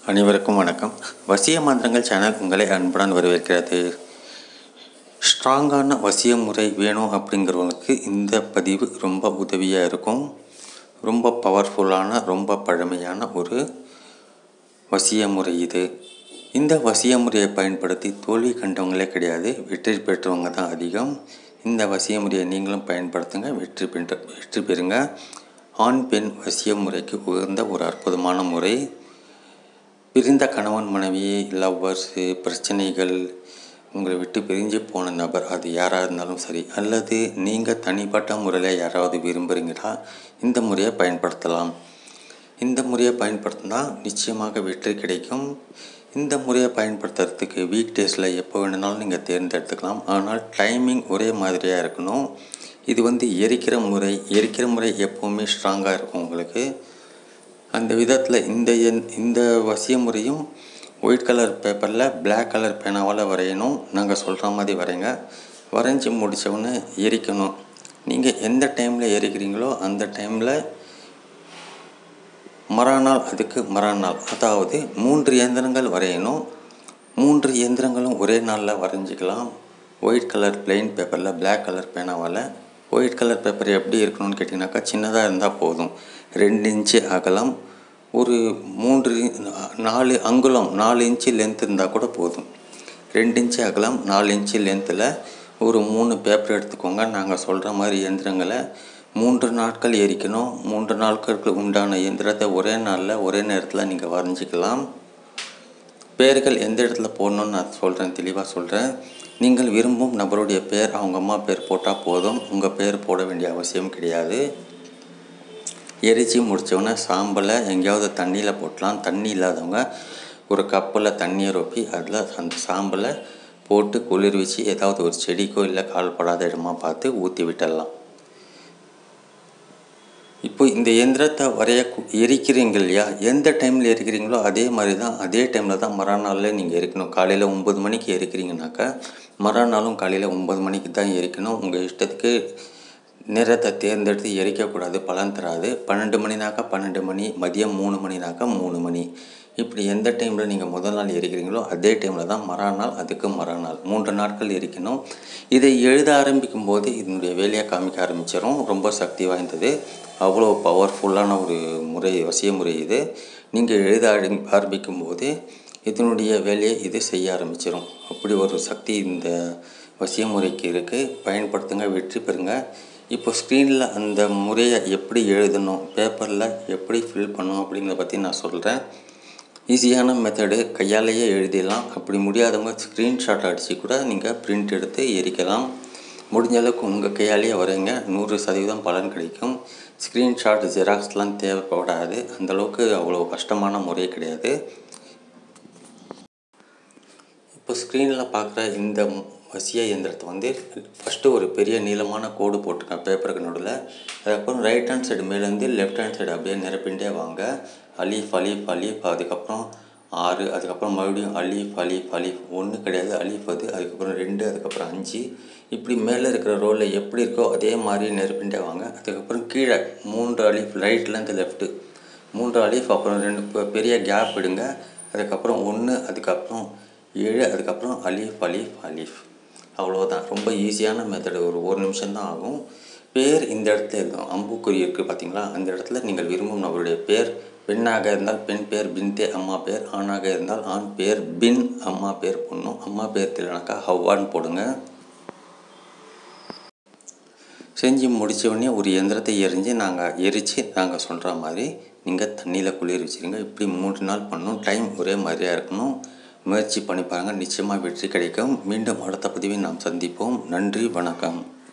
அனைவருக்கும் வணக்கம் வசிய மந்திரங்கள் சேனல் உங்களை அன்புடன் வரவேற்கிறது ஸ்ட்ராங்கான வசிய முறை வேணும் அப்படிங்கிறவங்களுக்கு இந்த பதிவு ரொம்ப உதவியாக இருக்கும் ரொம்ப பவர்ஃபுல்லான ரொம்ப பழமையான ஒரு வசிய முறை இது இந்த வசிய முறையை பயன்படுத்தி தோல்வி கண்டவங்களே கிடையாது வெற்றி பெற்றவங்க தான் அதிகம் இந்த வசிய முறையை நீங்களும் பயன்படுத்துங்க வெற்றி பெற்று வெற்றி பெறுங்க ஆண் பெண் வசிய முறைக்கு உகந்த ஒரு அற்புதமான முறை பிரிந்த கணவன் மனைவி லவ்வர்ஸு பிரச்சனைகள் உங்களை விட்டு பிரிஞ்சு போன நபர் அது யாராக இருந்தாலும் சரி அல்லது நீங்கள் தனிப்பட்ட முறையில் யாராவது விரும்புகிறீங்களா இந்த முறையை பயன்படுத்தலாம் இந்த முறையை பயன்படுத்தினா நிச்சயமாக வெற்றி கிடைக்கும் இந்த முறையை பயன்படுத்துறதுக்கு வீக் டேஸில் எப்போ வேணுனாலும் நீங்கள் தேர்ந்தெடுத்துக்கலாம் ஆனால் டைமிங் ஒரே மாதிரியாக இருக்கணும் இது வந்து எரிக்கிற முறை எரிக்கிற முறை எப்போவுமே ஸ்ட்ராங்காக இருக்கும் உங்களுக்கு அந்த விதத்தில் இந்த எண் இந்த வசிய முறையும் ஒயிட் கலர் பேப்பரில் Black கலர் பேனாவால் வரையணும் நாங்கள் சொல்கிற மாதிரி வரைங்க வரைஞ்சி முடித்தவுடனே எரிக்கணும் நீங்கள் எந்த டைமில் எரிக்கிறீங்களோ அந்த டைமில் மறுநாள் அதுக்கு மறுநாள் அதாவது மூன்று இயந்திரங்கள் வரையணும் மூன்று இயந்திரங்களும் ஒரே நாளில் வரைஞ்சிக்கலாம் ஒயிட் கலர் பிளெயின் பேப்பரில் Black கலர் பேனாவால் ஒயிட் கலர் பேப்பர் எப்படி இருக்கணும்னு கேட்டிங்கனாக்கா சின்னதாக இருந்தால் போதும் ரெண்டு இன்ச்சு அகலம் ஒரு மூன்று நாலு அங்குலம் நாலு இன்ச்சு லென்த் இருந்தால் கூட போதும் ரெண்டு இன்ச்சு அகலம் நாலு இன்ச்சு லென்த்தில் ஒரு மூணு பேப்பர் எடுத்துக்கோங்க நாங்கள் சொல்கிற மாதிரி இயந்திரங்களை மூன்று நாட்கள் எரிக்கணும் மூன்று நாட்களுக்கு உண்டான இயந்திரத்தை ஒரே நாளில் ஒரே நேரத்தில் நீங்கள் வரைஞ்சிக்கலாம் பேர்கள் எந்த இடத்துல போடணும்னு நான் சொல்கிறேன் தெளிவாக சொல்கிறேன் நீங்கள் விரும்பும் நபருடைய பேர் அவங்க அம்மா பேர் போட்டால் போதும் உங்கள் பேர் போட வேண்டிய அவசியம் கிடையாது எரிச்சு முடித்தோடனே சாம்பலை எங்கேயாவது தண்ணியில் போட்டலாம் தண்ணி இல்லாதவங்க ஒரு கப்பில் தண்ணியை ரொப்பி அதில் அந்த சாம்பலை போட்டு குளிர் வச்சு ஏதாவது ஒரு செடிக்கோ இல்லை கால் படாத இடமா பார்த்து ஊற்றி விட்டுடலாம் இப்போ இந்த இயந்திரத்தை வரைய கு- எரிக்கிறீங்க இல்லையா எந்த டைமில் எரிக்கிறீங்களோ அதே மாதிரி தான் அதே டைமில் தான் மறுநாளில் நீங்கள் எரிக்கணும் காலையில் ஒம்பது மணிக்கு எரிக்கிறீங்கனாக்கா மறுநாளும் காலையில் ஒம்பது மணிக்கு தான் எரிக்கணும் உங்கள் இஷ்டத்துக்கு நிறத்தை தேர்ந்தெடுத்து எரிக்கக்கூடாது பலன் தராது பன்னெண்டு மணினாக்கா பன்னெண்டு மணி மதியம் மூணு மணினாக்கா மூணு மணி இப்படி எந்த டைமில் நீங்கள் முதல் நாள் எரிக்கிறீங்களோ அதே டைமில் தான் மறுநாள் அதுக்கு மறுநாள் மூன்று நாட்கள் எரிக்கணும் இதை எழுத ஆரம்பிக்கும் போது இதனுடைய வேலையை காமிக்க ஆரம்பிச்சிடும் ரொம்ப சக்தி வாய்ந்தது அவ்வளோ பவர்ஃபுல்லான ஒரு முறை வசிய முறை இது நீங்கள் எழுத ஆரம்பி ஆரம்பிக்கும் போது இதனுடைய வேலையை இது செய்ய ஆரம்பிச்சிடும் அப்படி ஒரு சக்தி இந்த வசிய முறைக்கு இருக்குது பயன்படுத்துங்க வெற்றி பெறுங்க இப்போ ஸ்க்ரீனில் அந்த முறையை எப்படி எழுதணும் பேப்பரில் எப்படி ஃபில் பண்ணணும் அப்படிங்கிறத பற்றி நான் சொல்கிறேன் ஈஸியான மெத்தடு கையாலேயே எழுதிடலாம் அப்படி முடியாதவங்க ஸ்க்ரீன்ஷாட் அடித்து கூட நீங்கள் பிரிண்ட் எடுத்து எரிக்கலாம் முடிஞ்ச அளவுக்கு உங்கள் கையாலேயே வரைங்க நூறு சதவீதம் பலன் கிடைக்கும் ஸ்க்ரீன்ஷாட் ஜெராக்ஸ்லாம் தேவைப்படாது அந்தளவுக்கு அவ்வளோ கஷ்டமான முறை கிடையாது இப்போ ஸ்க்ரீனில் பார்க்குற இந்த வசிய இயந்திரத்தை வந்து ஃபஸ்ட்டு ஒரு பெரிய நீளமான கோடு போட்டிருக்கேன் பேப்பருக்கு நடுவில் அதுக்கப்புறம் ரைட் ஹேண்ட் சைடு மேலேருந்து லெஃப்ட் ஹேண்ட் சைடு அப்படியே நிரப்பிண்டே வாங்க அலீஃப் அலீஃப் அலீஃப் அதுக்கப்புறம் ஆறு அதுக்கப்புறம் மறுபடியும் அலீஃப் அலீஃப் அலீஃப் ஒன்று கிடையாது அலீஃப் அது அதுக்கப்புறம் ரெண்டு அதுக்கப்புறம் அஞ்சு இப்படி மேலே இருக்கிற ரோலில் எப்படி இருக்கோ அதே மாதிரி நிரப்பிண்டே வாங்க அதுக்கப்புறம் கீழே மூன்று அலீஃப் ரைட்லேருந்து லெஃப்ட்டு மூன்று அலீஃப் அப்புறம் ரெண்டு பெ- பெரிய கேப் விடுங்க அதுக்கப்புறம் ஒன்று அதுக்கப்புறம் ஏழு அதுக்கப்புறம் அலீஃப் அலீஃப் அலீஃப் அவ்வளோதான் ரொம்ப ஈஸியான மெத்தடு ஒரு ஒரு நிமிஷம் தான் ஆகும் பேர் இந்த இடத்துல இருக்கும் அம்புக்குறி இருக்குது பார்த்தீங்களா அந்த இடத்துல நீங்கள் விரும்பும் நபருடைய பேர் பெண்ணாக இருந்தால் பெண் பேர் பின்தே அம்மா பேர் ஆணாக இருந்தால் ஆண் பேர் பின் அம்மா பேர் பொண்ணும் அம்மா பேர் தெரியலனாக்கா ஹவ்வான்னு போடுங்க செஞ்சு முடிச்ச உடனே ஒரு எந்திரத்தை எரிஞ்சு நாங்கள் எரித்து நாங்கள் சொல்கிற மாதிரி நீங்கள் தண்ணியில் குளிர் வச்சுருங்க இப்படி மூன்று நாள் பண்ணணும் டைம் ஒரே மாதிரியாக இருக்கணும் முயற்சி பண்ணி பாருங்கள் நிச்சயமாக வெற்றி கிடைக்கும் மீண்டும் அடுத்த பதிவில் நாம் சந்திப்போம் நன்றி வணக்கம்